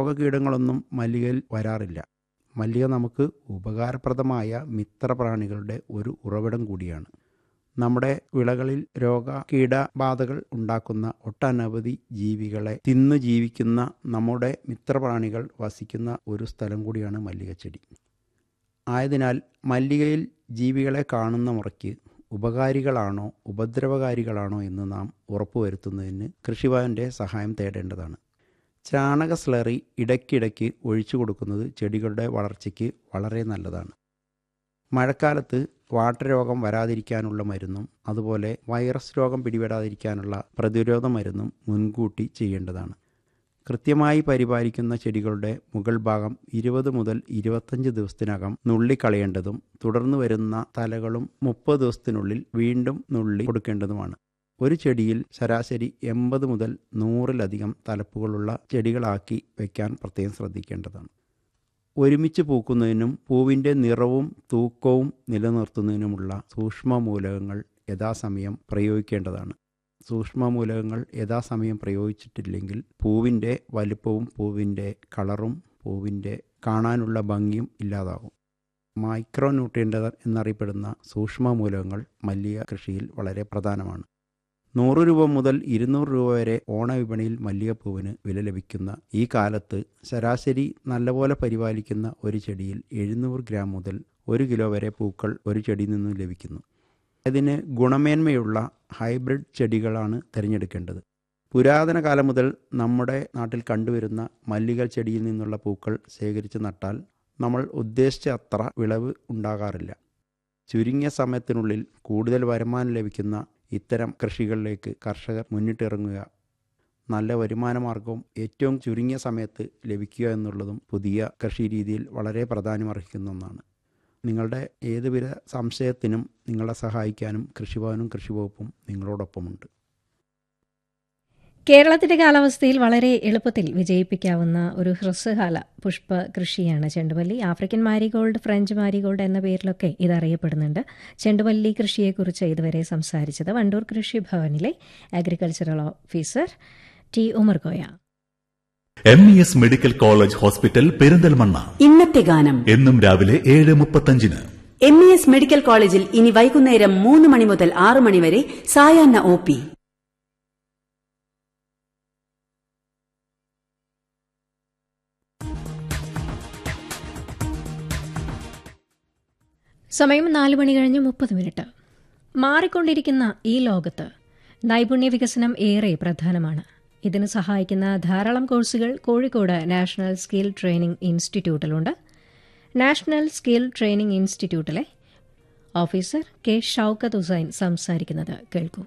രോഗകീടങ്ങളൊന്നും മല്ലികയിൽ വരാറില്ല മല്ലിക നമുക്ക് ഉപകാരപ്രദമായ മിത്രപ്രാണികളുടെ ഒരു ഉറവിടം കൂടിയാണ് നമ്മുടെ വിളകളിൽ രോഗ കീടബാധകൾ ഉണ്ടാക്കുന്ന ഒട്ടനവധി ജീവികളെ തിന്നു ജീവിക്കുന്ന നമ്മുടെ മിത്രപ്രാണികൾ വസിക്കുന്ന ഒരു സ്ഥലം കൂടിയാണ് മല്ലികച്ചെടി ആയതിനാൽ മല്ലികയിൽ ജീവികളെ കാണുന്ന മുറയ്ക്ക് ഉപകാരികളാണോ ഉപദ്രവകാരികളാണോ എന്ന് നാം ഉറപ്പുവരുത്തുന്നതിന് കൃഷിഭവൻ്റെ സഹായം തേടേണ്ടതാണ് ചാണക സ്ലറി ഇടയ്ക്കിടയ്ക്ക് ഒഴിച്ചു കൊടുക്കുന്നത് ചെടികളുടെ വളർച്ചയ്ക്ക് വളരെ നല്ലതാണ് മഴക്കാലത്ത് വാട്ടരോഗം വരാതിരിക്കാനുള്ള മരുന്നും അതുപോലെ വൈറസ് രോഗം പിടിപെടാതിരിക്കാനുള്ള പ്രതിരോധ മരുന്നും മുൻകൂട്ടി ചെയ്യേണ്ടതാണ് കൃത്യമായി പരിപാലിക്കുന്ന ചെടികളുടെ മുകൾ ഭാഗം ഇരുപത് മുതൽ ഇരുപത്തഞ്ച് ദിവസത്തിനകം നുള്ളിക്കളയേണ്ടതും തുടർന്ന് വരുന്ന തലകളും മുപ്പത് ദിവസത്തിനുള്ളിൽ വീണ്ടും നുള്ളി കൊടുക്കേണ്ടതുമാണ് ഒരു ചെടിയിൽ ശരാശരി എൺപത് മുതൽ നൂറിലധികം തലപ്പുകളുള്ള ചെടികളാക്കി വയ്ക്കാൻ പ്രത്യേകം ശ്രദ്ധിക്കേണ്ടതാണ് ഒരുമിച്ച് പൂക്കുന്നതിനും പൂവിൻ്റെ നിറവും തൂക്കവും നിലനിർത്തുന്നതിനുമുള്ള സൂക്ഷ്മമൂലകങ്ങൾ യഥാസമയം പ്രയോഗിക്കേണ്ടതാണ് സൂക്ഷ്മമൂലകങ്ങൾ യഥാസമയം പ്രയോഗിച്ചിട്ടില്ലെങ്കിൽ പൂവിൻ്റെ വലുപ്പവും പൂവിൻ്റെ കളറും പൂവിൻ്റെ കാണാനുള്ള ഭംഗിയും ഇല്ലാതാകും മൈക്രോ ന്യൂട്രിയൻ്റ് എന്നറിയപ്പെടുന്ന സൂക്ഷ്മമൂലകങ്ങൾ മല്ലിക കൃഷിയിൽ വളരെ പ്രധാനമാണ് നൂറ് രൂപ മുതൽ ഇരുന്നൂറ് രൂപ വരെ ഓണവിപണിയിൽ മല്ലികപ്പൂവിന് വില ലഭിക്കുന്ന ഈ കാലത്ത് ശരാശരി നല്ലപോലെ പരിപാലിക്കുന്ന ഒരു ചെടിയിൽ എഴുന്നൂറ് ഗ്രാം മുതൽ ഒരു കിലോ വരെ പൂക്കൾ ഒരു ചെടിയിൽ നിന്നും ലഭിക്കുന്നു അതിന് ഗുണമേന്മയുള്ള ഹൈബ്രിഡ് ചെടികളാണ് തിരഞ്ഞെടുക്കേണ്ടത് പുരാതന കാലം മുതൽ നമ്മുടെ നാട്ടിൽ കണ്ടുവരുന്ന മല്ലിക ചെടിയിൽ നിന്നുള്ള പൂക്കൾ ശേഖരിച്ച് നട്ടാൽ നമ്മൾ ഉദ്ദേശിച്ച അത്ര വിളവ് ഉണ്ടാകാറില്ല ചുരുങ്ങിയ സമയത്തിനുള്ളിൽ കൂടുതൽ വരുമാനം ലഭിക്കുന്ന ഇത്തരം കൃഷികളിലേക്ക് കർഷകർ മുന്നിട്ടിറങ്ങുക നല്ല വരുമാന മാർഗവും ഏറ്റവും ചുരുങ്ങിയ സമയത്ത് ലഭിക്കുക എന്നുള്ളതും പുതിയ കൃഷി രീതിയിൽ വളരെ പ്രാധാന്യമർഹിക്കുന്ന ഒന്നാണ് നിങ്ങളുടെ ഏതുവിധ സംശയത്തിനും നിങ്ങളെ സഹായിക്കാനും കൃഷിഭവനും കൃഷിവകുപ്പും നിങ്ങളോടൊപ്പമുണ്ട് കേരളത്തിന്റെ കാലാവസ്ഥയിൽ വളരെ എളുപ്പത്തിൽ വിജയിപ്പിക്കാവുന്ന ഒരു ഹ്രസ്വകാല പുഷ്പ കൃഷിയാണ് ചെണ്ടുമല്ലി ആഫ്രിക്കൻ മാരിഗോൾഡ് ഫ്രഞ്ച് മാരിഗോൾഡ് എന്ന പേരിലൊക്കെ ഇത് അറിയപ്പെടുന്നുണ്ട് ചെണ്ടുമല്ലി കൃഷിയെക്കുറിച്ച് ഇതുവരെ സംസാരിച്ചത് വണ്ടൂർ കൃഷി ഭവനിലെ agricultural officer T Umar Koya M E S medical college hospital Perinthalmanna ഇന്നത്തെ ഗാനം എന്നും രാവിലെ ഏഴ് മുപ്പത്തഞ്ചിന് എം ഇ എസ് മെഡിക്കൽ കോളേജിൽ ഇനി വൈകുന്നേരം മൂന്ന് മണി മുതൽ ആറ് മണി വരെ സായാഹ്ന ഒ പി സമയം നാല് മണി കഴിഞ്ഞ് മുപ്പത് മിനിറ്റ് മാറിക്കൊണ്ടിരിക്കുന്ന ഈ ലോകത്ത് നൈപുണ്യ വികസനം ഏറെ പ്രധാനമാണ് ഇതിന് സഹായിക്കുന്ന ധാരാളം കോഴ്സുകൾ കോഴിക്കോട് നാഷണൽ സ്കിൽ ട്രെയിനിംഗ് ഇൻസ്റ്റിറ്റ്യൂട്ടിലുണ്ട് നാഷണൽ സ്കിൽ ട്രെയിനിംഗ് ഇൻസ്റ്റിറ്റ്യൂട്ടിലെ ഓഫീസർ കെ ഷൌക്കത്ത് ഹുസൈൻ സംസാരിക്കുന്നത് കേൾക്കൂ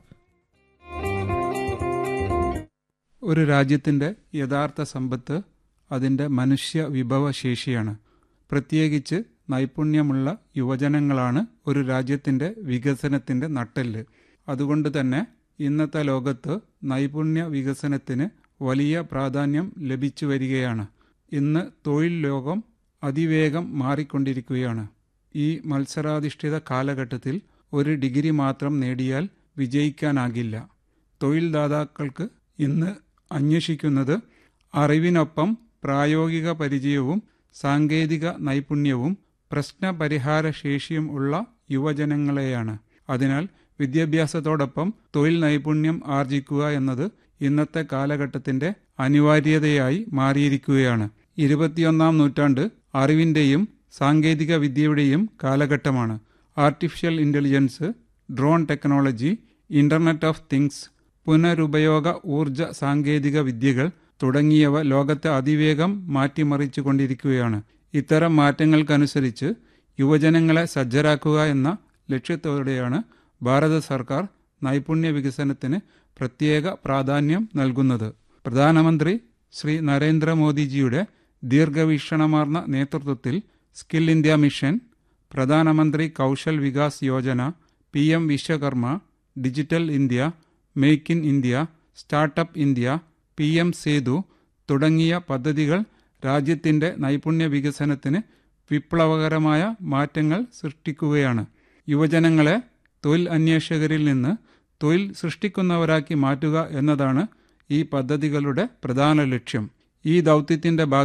ഒരു രാജ്യത്തിൻ്റെ യഥാർത്ഥ സമ്പത്ത് അതിൻ്റെ മനുഷ്യ വിഭവശേഷിയാണ് പ്രത്യേകിച്ച് നൈപുണ്യമുള്ള യുവജനങ്ങളാണ് ഒരു രാജ്യത്തിൻ്റെ വികസനത്തിൻ്റെ നട്ടെല്ല് അതുകൊണ്ട് തന്നെ ഇന്നത്തെ ലോകത്ത് നൈപുണ്യ വികസനത്തിന് വലിയ പ്രാധാന്യം ലഭിച്ചു വരികയാണ് ഇന്ന് തൊഴിൽ ലോകം അതിവേഗം മാറിക്കൊണ്ടിരിക്കുകയാണ് ഈ മത്സരാധിഷ്ഠിത കാലഘട്ടത്തിൽ ഒരു ഡിഗ്രി മാത്രം നേടിയാൽ വിജയിക്കാനാകില്ല തൊഴിൽദാതാക്കൾക്ക് ഇന്ന് അന്വേഷിക്കുന്നത് അറിവിനൊപ്പം പ്രായോഗിക പരിചയവും സാങ്കേതിക നൈപുണ്യവും പ്രശ്നപരിഹാര ശേഷിയും ഉള്ള യുവജനങ്ങളെയാണ് അതിനാൽ വിദ്യാഭ്യാസത്തോടൊപ്പം തൊഴിൽ നൈപുണ്യം ആർജിക്കുക എന്നത് ഇന്നത്തെ കാലഘട്ടത്തിന്റെ അനിവാര്യതയായി മാറിയിരിക്കുകയാണ് ഇരുപത്തിയൊന്നാം നൂറ്റാണ്ട് അറിവിന്റെയും സാങ്കേതിക വിദ്യയുടെയും കാലഘട്ടമാണ് artificial intelligence drone technology internet of things പുനരുപയോഗ ഊർജ സാങ്കേതിക വിദ്യകൾ തുടങ്ങിയവ ലോകത്തെ അതിവേഗം മാറ്റിമറിച്ചു കൊണ്ടിരിക്കുകയാണ് ഇത്തരം മാറ്റങ്ങൾക്കനുസരിച്ച് യുവജനങ്ങളെ സജ്ജരാക്കുക എന്ന ലക്ഷ്യത്തോടെയാണ് ഭാരത സർക്കാർ നൈപുണ്യ വികസനത്തിന് പ്രത്യേക പ്രാധാന്യം നൽകുന്നത് പ്രധാനമന്ത്രി ശ്രീ നരേന്ദ്രമോദിജിയുടെ ദീർഘവീക്ഷണമാർന്ന നേതൃത്വത്തിൽ skill India mission Pradhanmantri Kaushal Vikas Yojana P M Vishwakarma digital India make in India startup India P M Setu തുടങ്ങിയ പദ്ധതികൾ രാജ്യത്തിന്റെ നൈപുണ്യ വികസനത്തിന് വിപ്ലവകരമായ മാറ്റങ്ങൾ സൃഷ്ടിക്കുകയാണ് യുവജനങ്ങളെ തൊഴിൽ അന്വേഷകരിൽ നിന്ന് തൊഴിൽ സൃഷ്ടിക്കുന്നവരാക്കി മാറ്റുക എന്നതാണ് ഈ പദ്ധതികളുടെ പ്രധാന ലക്ഷ്യം ഈ ദൗത്യത്തിന്റെ ഭാഗം